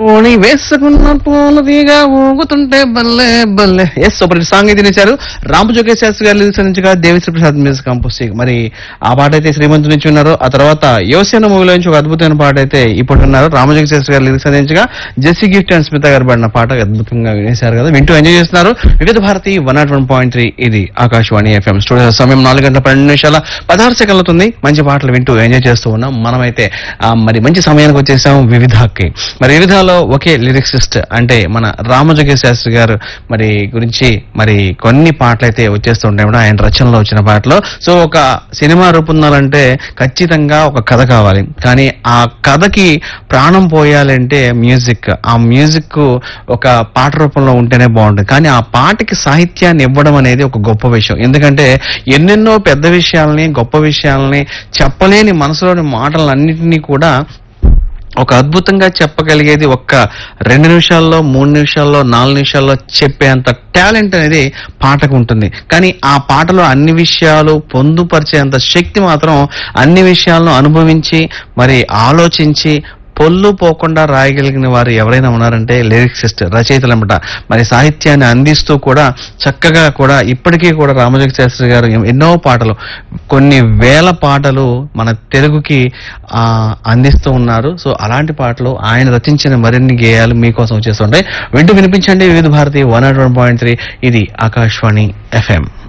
ఓణి వేసుకున్న పూల తీగా ఊగుతుంటే బల్లే బల్లే ఎస్ సూపర్ హిట్ సాంగ్ అయితే ఇచ్చారు రామజోగే శాస్త్రి గారు లిరిక్స్ నుంచి దేవిశ్రీ ప్రసాద్ మ్యూజిక్ కంపోజ్ మరి ఆ పాట అయితే శ్రీమంతు నుంచి ఉన్నారు ఆ తర్వాత యువసేన మూవీలో నుంచి ఒక అద్భుతమైన పాట అయితే ఇప్పుడు ఉన్నారు రామజోగి శాస్త్రి గారు లిరిక్స్ అందించగా జెస్సీ గిఫ్ట్ అండ్ స్మిత గారు పాడిన పాట అద్భుతంగా వినేశారు కదా వింటూ ఎంజాయ్ చేస్తున్నారు Vividh Bharati one nought one point three ఇది ఆకాశవాణి ఎఫ్ఎం స్టూడియో సమయం నాలుగు గంటల పన్నెండు నిమిషాల పదహారు సెకండ్లు అవుతుంది మంచి పాటలు వింటూ ఎంజాయ్ చేస్తూ ఉన్నాం మనమైతే ఆ, మరి మంచి సమయానికి వచ్చేసాం వివిధకి మరి వివిధలో ఒకే లిరిక్సిస్ట్ అంటే మన రామజోగి శాస్త్రి గారు మరి గురించి మరి కొన్ని పాటలు అయితే వచ్చేస్తూ ఉంటాయి కూడా ఆయన రచనలో వచ్చిన పాటలు సో ఒక సినిమా రూపొందాలంటే ఖచ్చితంగా ఒక కథ కావాలి కానీ ఆ కథకి ప్రాణం పోయాలంటే మ్యూజిక్ ఆ మ్యూజిక్ ఒక పాట రూపంలో ఉంటేనే బాగుంటుంది కానీ ఆ పాటకి సాహిత్యాన్ని ఇవ్వడం అనేది ఒక గొప్ప విషయం ఎందుకంటే ఎన్నెన్నో పెద్ద విషయాల్ని గొప్ప విషయాల్ని చెప్పలేని మనసులోని మాటలన్నింటినీ కూడా ఒక అద్భుతంగా చెప్పగలిగేది ఒక్క రెండు నిమిషాల్లో మూడు నిమిషాల్లో నాలుగు నిమిషాల్లో చెప్పేంత టాలెంట్ అనేది పాటకు ఉంటుంది కానీ ఆ పాటలో అన్ని విషయాలు పొందుపరిచేంత శక్తి మాత్రం అన్ని విషయాలను అనుభవించి మరి ఆలోచించి పొల్లు పోకుండా రాయగలిగిన వారు ఎవరైనా ఉన్నారంటే లిరిక్సిస్ట్ రచయితలు అనమాట మరి సాహిత్యాన్ని అందిస్తూ కూడా చక్కగా కూడా ఇప్పటికీ కూడా రామజోగి శాస్త్రి గారు ఎన్నో పాటలు కొన్ని వేల పాటలు మన తెలుగుకి ఆ, అందిస్తూ ఉన్నారు సో అలాంటి పాటలు ఆయన రచించిన మరిన్ని గేయాలు మీకోసం వచ్చేస్తుంటాయి వింటూ వినిపించండి Vividh Bharati one nought one point three ఇది ఆకాశవాణి ఎఫ్ఎం